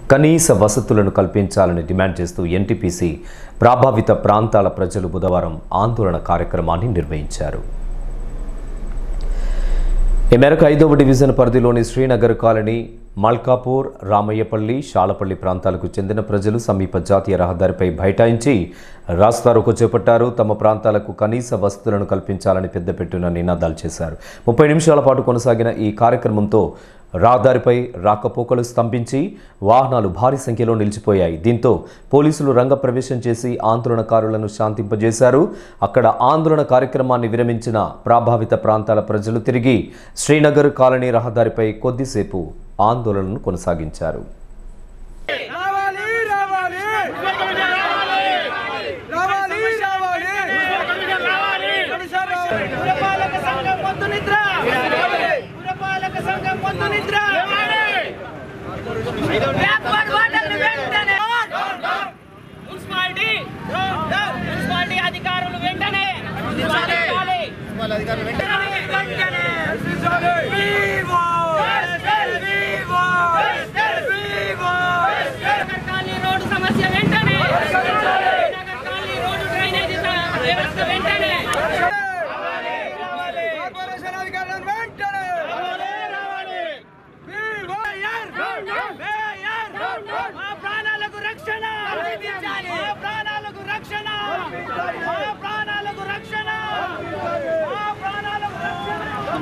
కనీస వసతులను కల్పించాలని డిమాండ్ చేస్తూ ఎన్టీపీసీ ప్రభావిత ప్రాంతాల ప్రజలు బుధవారం ఆందోళన కార్యక్రమాన్ని నిర్వహించారు ఈ మేరకు ఐదవ డివిజన్ పరిధిలోని శ్రీనగర్ కాలనీ మల్కాపూర్ రామయ్యపల్లి షాలపల్లి ప్రాంతాలకు చెందిన ప్రజలు సమీప జాతీయ రహదారిపై బైఠాయించి రాస్తారోకో చేపట్టారు తమ ప్రాంతాలకు కనీస వసతులను కల్పించాలని పెద్దపెట్టున నినాదాలు చేశారు ముప్పై నిమిషాల పాటు కొనసాగిన ఈ కార్యక్రమంతో రహదారిపై రాకపోకలు స్తంభించి వాహనాలు భారీ సంఖ్యలో నిలిచిపోయాయి దీంతో పోలీసులు రంగప్రవేశం చేసి ఆందోళనకారులను శాంతింపజేశారు అక్కడ ఆందోళన కార్యక్రమాన్ని విరమించిన ప్రభావిత ప్రాంతాల ప్రజలు తిరిగి శ్రీనగర్ కాలనీ రహదారిపై కొద్దిసేపు ఆందోళనను కొనసాగించారు రావాలి రావాలి రావాలి రావాలి కమిషన్ రావాలి పురపాలక సంఘం పొద్దు నిద్ర పురపాలక సంఘం పొద్దు నిద్ర బ్యాక్వర్డ్ వాటర్ని వెంటనే మున్సిపాలిటీ మున్సిపాలిటీ అధికారులు వెంటనే స్పందించాలి. వెంటనే వివో వివో వివో నగర్ కాలనీ రోడ్డు సమస్య వెంటనే నగర్ కాలనీ రోడ్డు డ్రైనేజీ స- వ్యవస్థ వెంటనే కార్పొరేషన్ అధికారులను వెంటనే వివో మేయర్! మా ప్రాణాలకు రక్షణ మా ప్రాణాలకు రక్షణ మా ప్రాణాలకు రక్షణ మా ప్రాణాలకు రక్షణ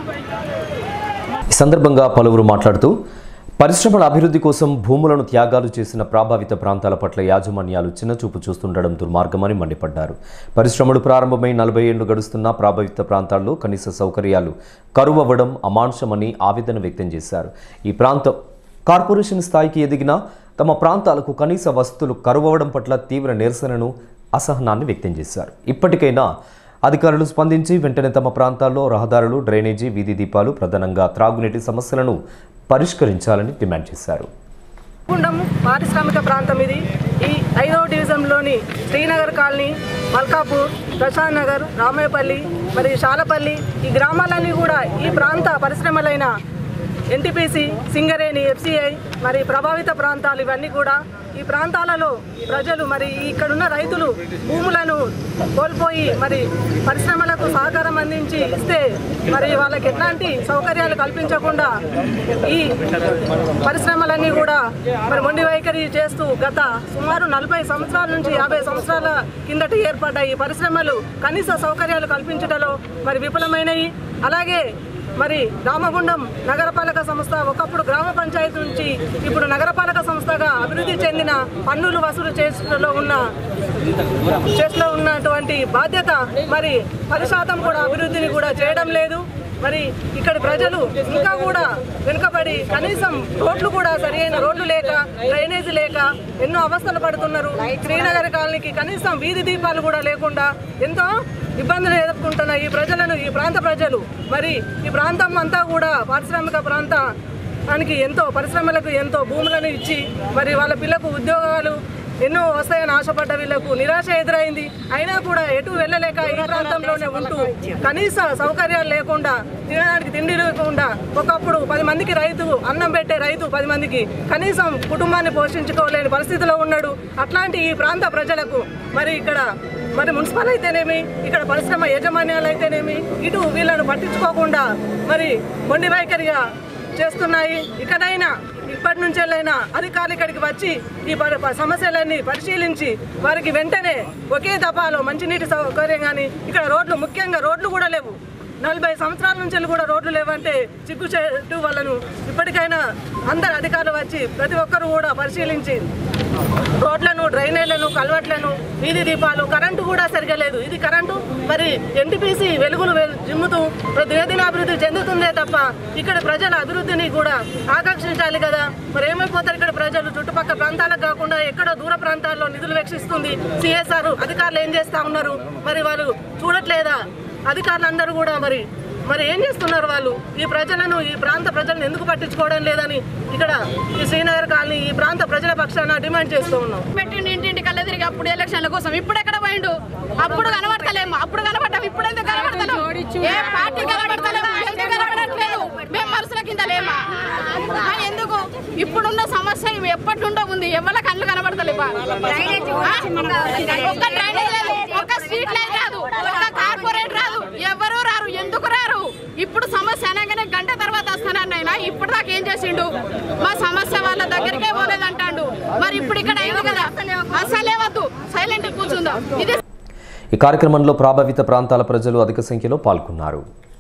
ఈ సందర్భంగా పలువురు మాట్లాడుతూ పరిశ్రమల అభివృద్ధి కోసం భూములను త్యాగాలు చేసిన ప్రభావిత ప్రాంతాల పట్ల యాజమాన్యాలు చిన్నచూపు చూస్తుండడం దుర్మార్గమని మండిపడ్డారు పరిశ్రమలు ప్రారంభమై నలభై ఏళ్లు గడుస్తున్న ప్రభావిత ప్రాంతాల్లో కనీస సౌకర్యాలు కరువవ్వడం అమానుషమని ఆవేదన వ్యక్తం చేశారు ఈ ప్రాంతం కార్పొరేషన్ స్థాయికి ఎదిగిన తమ ప్రాంతాలకు కనీస వసతులు కరువవడం పట్ల తీవ్ర నిరసనను అసహనాన్ని వ్యక్తం చేశారు ఇప్పటికైనా అధికారులు స్పందించి వెంటనే తమ ప్రాంతాల్లో రహదారులు డ్రైనేజీ వీధి దీపాలు ప్రధానంగా త్రాగునీటి సమస్యలను పరిష్కరించాలని డిమాండ్ చేశారు గుండం పారిశ్రామిక ప్రాంతం ఇది ఈ ఐదవ డివిజన్లోని శ్రీనగర్ కాలనీ మల్కాపూర్ ప్రశాంత్ నగర్ రామయ్యపల్లి మరి శాలపల్లి ఈ గ్రామాలన్నీ కూడా ఈ ప్రాంత పరిశ్రమలైన ఎన్టీపీసీ సింగరేణి ఎఫ్సిఐ మరి ప్రభావిత ప్రాంతాలు ఇవన్నీ కూడా ఈ ప్రాంతాలలో ప్రజలు మరి ఇక్కడున్న రైతులు భూములను కోల్పోయి మరి పరిశ్రమలకు సహకారం అందించి ఇస్తే మరి వాళ్ళకి ఎట్లాంటి సౌకర్యాలు కల్పించకుండా ఈ పరిశ్రమలన్నీ కూడా మరి మొండి వైఖరి చేస్తూ గత సుమారు నలభై సంవత్సరాల నుంచి యాభై సంవత్సరాల కిందట ఏర్పడ్డ ఈ పరిశ్రమలు కనీస సౌకర్యాలు కల్పించడంలో మరి విఫలమైనవి అలాగే మరి రామగుండం నగరపాలక సంస్థ ఒకప్పుడు గ్రామ పంచాయతీ నుంచి ఇప్పుడు నగరపాలక సంస్థగా అభివృద్ధి చెందిన పన్నులు వసూలు చేసలో ఉన్న చేతిలో ఉన్నటువంటి బాధ్యత మరి పది శాతం కూడా అభివృద్ధిని కూడా చేయడం లేదు మరి ఇక్కడి ప్రజలు ఇంకా కూడా వెనుకబడి కనీసం రోడ్లు కూడా సరైన రోడ్లు లేక డ్రైనేజీ లేక ఎన్నో అవస్థలు పడుతున్నారు శ్రీనగర్ కాలనీకి కనీసం వీధి దీపాలు కూడా లేకుండా ఎంతో ఇబ్బందులు ఎదుర్కొంటున్న ఈ ప్రజలను ఈ ప్రాంత ప్రజలు మరి ఈ ప్రాంతం అంతా కూడా పారిశ్రామిక ప్రాంతానికి ఎంతో పరిశ్రమలకు ఎంతో భూములను ఇచ్చి మరి వాళ్ళ పిల్లకు ఉద్యోగాలు ఎన్నో వస్తాయని ఆశపడ్డ వీళ్ళకు నిరాశ ఎదురైంది అయినా కూడా ఎటు వెళ్ళలేక ఈ ప్రాంతంలోనే ఉంటూ కనీస సౌకర్యాలు లేకుండా తినడానికి తిండి లేకుండా ఒకప్పుడు పది మందికి రైతు అన్నం పెట్టే రైతు పది మందికి కనీసం కుటుంబాన్ని పోషించుకోలేని పరిస్థితిలో ఉన్నాడు అట్లాంటి ఈ ప్రాంత ప్రజలకు మరి ఇక్కడ మరి మున్సిపల్ అయితేనేమి ఇక్కడ పరిశ్రమ యజమాన్యాలు అయితేనేమి ఇటు వీళ్ళను పట్టించుకోకుండా మరి మొండి వైఖరిగా చేస్తున్నాయి ఇకనైనా ఇప్పటి నుంచెల్లైనా అధికారులు ఇక్కడికి వచ్చి ఈ పరి- ప- సమస్యలన్నీ పరిశీలించి వారికి వెంటనే ఒకే దఫాలో మంచినీటి సౌకర్యం కానీ ఇక్కడ రోడ్లు ముఖ్యంగా రోడ్లు కూడా లేవు నలభై సంవత్సరాల నుంచి కూడా రోడ్లు లేవంటే చిక్కు చెట్టు వాళ్ళను ఇప్పటికైనా అందరు అధికారులు వచ్చి ప్రతి ఒక్కరు కూడా పరిశీలించి రోడ్లను డ్రైనేళ్లను కల్వర్ట్లను వీధి దీపాలు కరెంటు కూడా సరిగా లేదు ఇది కరెంటు మరి ఎన్టీపీసీ వెలుగులు వెల్- జిమ్ముతూ దినదిన అభివృద్ధి చెందుతుందే తప్ప ఇక్కడ ప్రజల అభివృద్ధిని కూడా ఆకర్షించాలి కదా మరి ఏమైపోతారు ఇక్కడ ప్రజలు చుట్టుపక్కల ప్రాంతాలకు కాకుండా ఎక్కడో దూర ప్రాంతాల్లో నిధులు వెచ్చిస్తుంది సిఎస్ఆర్ అధికారులు ఏం చేస్తా ఉన్నారు మరి వాళ్ళు చూడట్లేదా అధికారులందరూ కూడా మరి మరి ఏం చేస్తున్నారు వాళ్ళు ఈ ప్రజలను ఈ ప్రాంత ప్రజలను ఎందుకు పట్టించుకోవడం లేదని ఇక్కడ ఈ శ్రీనగర్ కాలనీ ఈ ప్రాంత ప్రజల పక్షాన డిమాండ్ చేస్తూ ఉన్నాం పెట్టిండు ఇంటింటి కళ్ళ తిరిగి అప్పుడు ఎలక్షన్ల కోసం ఇప్పుడు ఎక్కడ పోయిండు అప్పుడు కనబడతలేము అప్పుడు కనబడ్డాం ఇప్పుడు ఎందుకు కనబడతలేము ఏ పార్టీ కనబడతలేము ఎందుకు కనబడట్లేదు మేము మనసుల కింద లేమా ఆ, ఎందుకు ఇప్పుడున్న సమస్య ఇవి ఎప్పటి నుండో ఉంది ఎవరి కళ్ళు కనబడతలేవు ఒక్క డ్రైనేజ్ లేదు ఒక్క స్ట్రీట్ లైట్ రాదు ఒక్క కార్పొరేట్ రాదు ఎవరు రారు ఎందుకు రారు ఇప్పుడు సమస్య అనగానే గంట తర్వాత వస్తానన్న ఆయన ఇప్పుడు దాకా ఏం చేసిండు మా సమస్య వాళ్ళ దగ్గరికే పోలేదంటాడు మరి ఇప్పుడు ఇక్కడ అయింది కదా అసలే వద్దు సైలెంట్ కూర్చుందాం ఇది ఈ కార్యక్రమంలో ప్రభావిత ప్రాంతాల ప్రజలు అధిక సంఖ్యలో పాల్గొన్నారు